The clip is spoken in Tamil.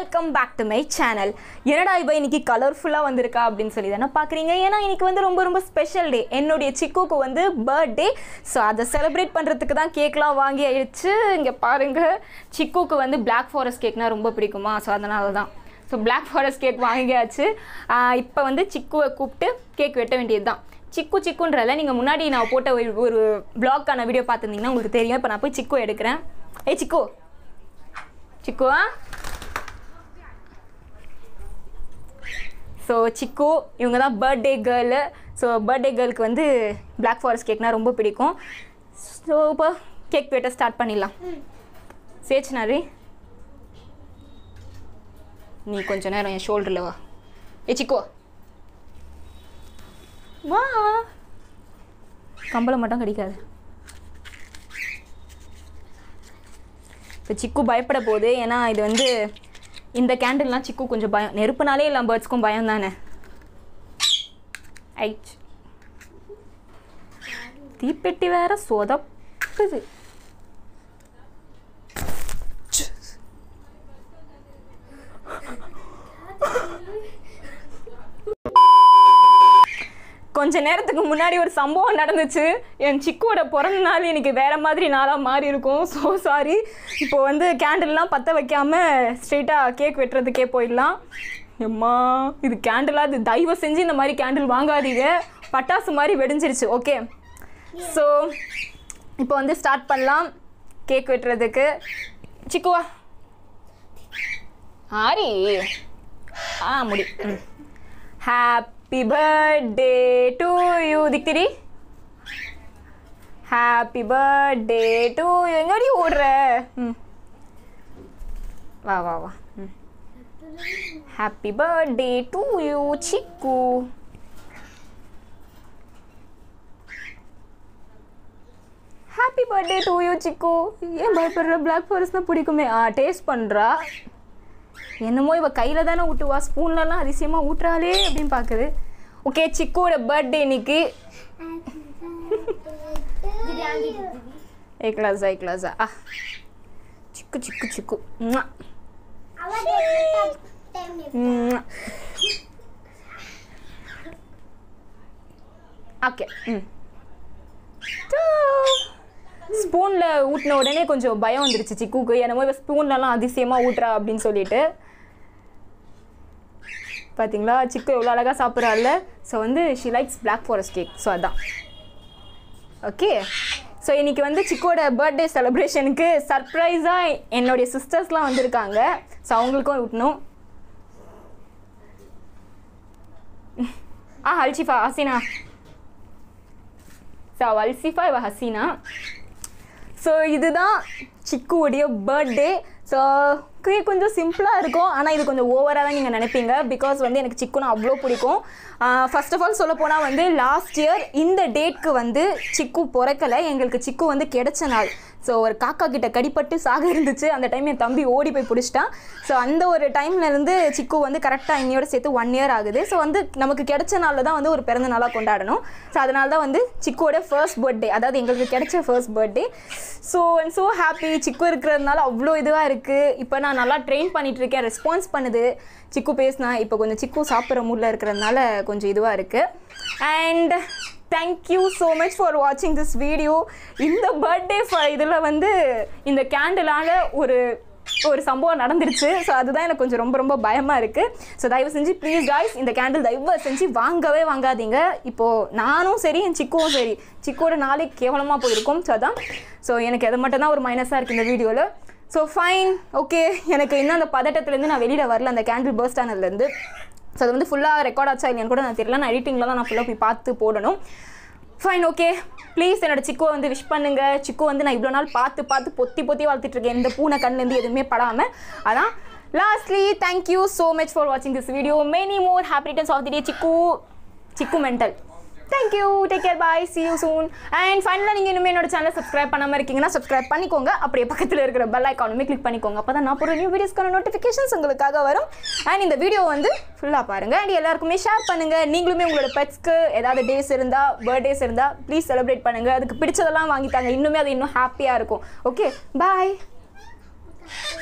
Welcome back to my channel என்னடா இப்போ இன்னைக்கு கலர்ஃபுல்லாக வந்திருக்கா அப்படின்னு சொல்லி தானே பார்க்குறீங்க ஏன்னா இன்னைக்கு வந்து ரொம்ப ரொம்ப ஸ்பெஷல் டே என்னுடைய சிக்குக்கு வந்து பர்த்டே ஸோ அதை செலிப்ரேட் பண்ணுறதுக்கு தான் கேக்லாம் வாங்கி ஆயிடுச்சு இங்கே பாருங்கள் சிக்குக்கு வந்து Black ஃபாரஸ்ட் கேக்னா ரொம்ப பிடிக்குமா ஸோ அதனால தான் ஸோ Black ஃபாரஸ்ட் கேக் வாங்கியாச்சு இப்போ வந்து சிக்குவை கூப்பிட்டு கேக் வெட்ட வேண்டியது தான் சிக்கு சிக்குன்றல நீங்கள் முன்னாடி நான் போட்ட ஒரு ஒரு ப்ளாக்கான வீடியோ பார்த்துருந்தீங்கன்னா உங்களுக்கு தெரியும் இப்போ நான் போய் சிக்கு எடுக்கிறேன் ஏய் சிக்கு சிக்குவா ஸோ சிக்கு இவங்க தான் பர்த்டே கேர்ளு ஸோ பர்த்டே கேர்ளுக்கு வந்து Black ஃபாரஸ்ட் கேக்னா ரொம்ப பிடிக்கும் ஸோ இப்போ கேக் வெட்ட ஸ்டார்ட் பண்ணிடலாம் சேச்சுனாரி நீ கொஞ்ச நேரம் என் ஷோல்டரில் வா ஏ சிக்கு வா கம்பளம் மட்டும் கிடைக்காது இப்போ சிக்கு பயப்பட போகுது ஏன்னா இது வந்து இந்த கேண்டில்லாம் சிக்கு கொஞ்சம் பயம் நெருப்புனாலே எல்லா பேர்ட்ஸ்க்கும் பயம் தானே ஐச் தீப்பெட்டி வேற சொதப்புது கொஞ்ச நேரத்துக்கு முன்னாடி ஒரு சம்பவம் நடந்துச்சு என் சிக்குவோட பிறந்த நாள் இன்னைக்கு வேற மாதிரி நாளாக மாறி இருக்கும் ஸோ சாரி இப்போ வந்து கேண்டில்லாம் பற்ற வைக்காம ஸ்ட்ரெயிட்டாக கேக் வெட்டுறதுக்கே போயிடலாம் எம்மா இது கேண்டிலா இது தயவு செஞ்சு இந்த மாதிரி கேண்டில் வாங்காதீங்க பட்டாசு மாதிரி வெடிஞ்சிருச்சு ஓகே ஸோ இப்போ வந்து ஸ்டார்ட் பண்ணலாம் கேக் வெட்டுறதுக்கு சிக்குவா ஆரி ஆ முடி ம் ஹாப்பி பர்த்டே டு யூ திக்திரி ஹாப்பி பர்த்டே டு யூ எங்கடி ஓடுற ம் வா வா வா ம் happy birthday to you Chikku happy birthday to you Chikku ஏன் பயப்படுற பிளாக் ஃபாரஸ்ட் தான் பிடிக்குமே ஆ டேஸ்ட் பண்ணுறா என்னமோ இவ கையில் தானே ஊட்டுவா ஸ்பூன்லலாம் அதிசயமாக ஊட்டுறாளே அப்படின்னு பார்க்குது ஓகே சிக்குவோட பர்த்டே இன்னைக்கு ஏ கிளாஸா ஏ கிளாஸா ஆ சிக்கு சிக்கு சிக்கு ம்ம். ம்ம். ஓகே ம் ஸ்பூனில் ஊட்டின உடனே கொஞ்சம் பயம் வந்துருச்சு சிக்குக்கு என்னமோ இவ ஸ்பூன்லலாம் அதிசயமாக ஊட்டுறா அப்படின்னு சொல்லிட்டு பார்த்தீங்களா சிக்கு எவ்வளோ அழகாக சாப்பிட்றாள்ல ஸோ வந்து she likes Black forest cake so அதான் ஓகே ஸோ இன்னைக்கு வந்து சிக்கோட பர்த்டே செலிப்ரேஷனுக்கு சர்ப்ரைஸாக என்னுடைய சிஸ்டர்ஸ்லாம் வந்திருக்காங்க ஸோ அவங்களுக்கும் ஊட்டணும் ஆ அல்ஷிஃபா ஹசீனா ஸோ அவள் அல்சிஃபா இவ ஹசீனா ஸோ இதுதான் சிக்குவுடைய பர்த்டே ஸோ கொஞ்சம் சிம்பிளாக இருக்கும் ஆனால் இது கொஞ்சம் ஓவராக தான் நீங்கள் நினைப்பீங்க பிகாஸ் வந்து எனக்கு சிக்குனா அவ்வளோ பிடிக்கும் ஃபர்ஸ்ட் ஆஃப் ஆல் சொல்ல போனால் வந்து லாஸ்ட் இயர் இந்த டேட்க்கு வந்து சிக்கு பிறக்கலை எங்களுக்கு சிக்கு வந்து கிடைச்ச நாள் ஸோ ஒரு காக்கா கிட்ட கடிப்பட்டு சாக இருந்துச்சு அந்த டைம் என் தம்பி ஓடி போய் பிடிச்சிட்டான் ஸோ அந்த ஒரு டைம்ல இருந்து சிக்கு வந்து கரெக்டாக இன்னையோட சேர்த்து ஒன் இயர் ஆகுது ஸோ வந்து நமக்கு கிடைச்ச நாளில் தான் வந்து ஒரு பிறந்த நாளாக கொண்டாடணும் ஸோ அதனால தான் வந்து சிக்குவோட ஃபர்ஸ்ட் பர்த்டே அதாவது எங்களுக்கு கிடைச்ச first birthday so and so happy Chikku இருக்கிறதுனால அவ்வளோ இதுவாக இருக்குது இப்போ நான் நல்லா ட்ரெயின் பண்ணிட்டு இருக்கேன் ரெஸ்பான்ஸ் பண்ணுது சிக்கு பேசினா இப்போ கொஞ்சம் சிக்கு சாப்பிட்ற மூடில் இருக்கிறதுனால கொஞ்சம் இதுவாக இருக்குது and thank you so much for வாட்சிங் திஸ் வீடியோ இந்த பர்த்டே இதில் வந்து இந்த கேண்டிலால் ஒரு ஒரு சம்பவம் நடந்துருச்சு ஸோ அதுதான் எனக்கு கொஞ்சம் ரொம்ப ரொம்ப பயமாக இருக்குது ஸோ தயவு செஞ்சு ப்ளீஸ் காய்ஸ் இந்த கேண்டில் தயவு செஞ்சு வாங்கவே வாங்காதீங்க இப்போது நானும் சரி என் சிக்குவும் சரி சிக்கோட நாளே கேவலமாக போயிருக்கும் ஸோ அதான் ஸோ எனக்கு அது மட்டும் தான் ஒரு மைனஸாக இருக்குது இந்த வீடியோவில் ஸோ ஃபைன் ஓகே எனக்கு இன்னும் அந்த பதட்டத்துலேருந்து நான் வெளியில் வரல அந்த கேண்டில் பர்ஸ்ட் ஆனதுலேருந்து ஸோ அது வந்து ஃபுல்லாக ரெக்கார்ட் ஆச்சா இல்லையான்னு கூட நான் தெரியல நான் எடிட்டிங்கில் தான் நான் ஃபுல்லாக போய் பார்த்து போடணும் ஃபைன் ஓகே ப்ளீஸ் என்னோட சிக்கோ வந்து விஷ் பண்ணுங்க சிக்கோ வந்து நான் இவ்வளோ நாள் பார்த்து பார்த்து பொத்தி பொத்தி வளர்த்துட்டு இருக்கேன் இந்த பூனை கண்ணுலேருந்து எதுவுமே படாமல் அதான் lastly thank you so much for வாட்சிங் this video many more happy returns of the day Chikku Chikku mental thank you take care bye see you soon and ஃபைனலாக நீங்கள் இனிமேல் என்னோட சேனல் சப்ஸ்கிரைப் பண்ணாமல் இருக்கீங்கன்னா சப்ஸ்கிரைப் பண்ணிக்கோங்க அப்படியே பக்கத்தில் இருக்கிற பெல் ஐக்கானுமே கிளிக் பண்ணிக்கோங்க அப்போ தான் நான் போகிற நியூ வீடியோஸ்க்கான நோட்டிஃபிகேஷன்ஸ் உங்களுக்காக வரும் அண்ட் இந்த வீடியோ வந்து ஃபுல்லாக பாருங்கள் அண்ட் எல்லாருக்குமே ஷேர் பண்ணுங்கள் நீங்களுமே உங்களோட பெட்ஸ்க்கு ஏதாவது டேஸ் இருந்தால் பர்த்டேஸ் இருந்தால் ப்ளீஸ் செலிப்ரேட் பண்ணுங்கள் அதுக்கு பிடிச்சதெல்லாம் வாங்கித்தாங்க இன்னுமே அது இன்னும் ஹாப்பியாக இருக்கும் ஓகே பாய்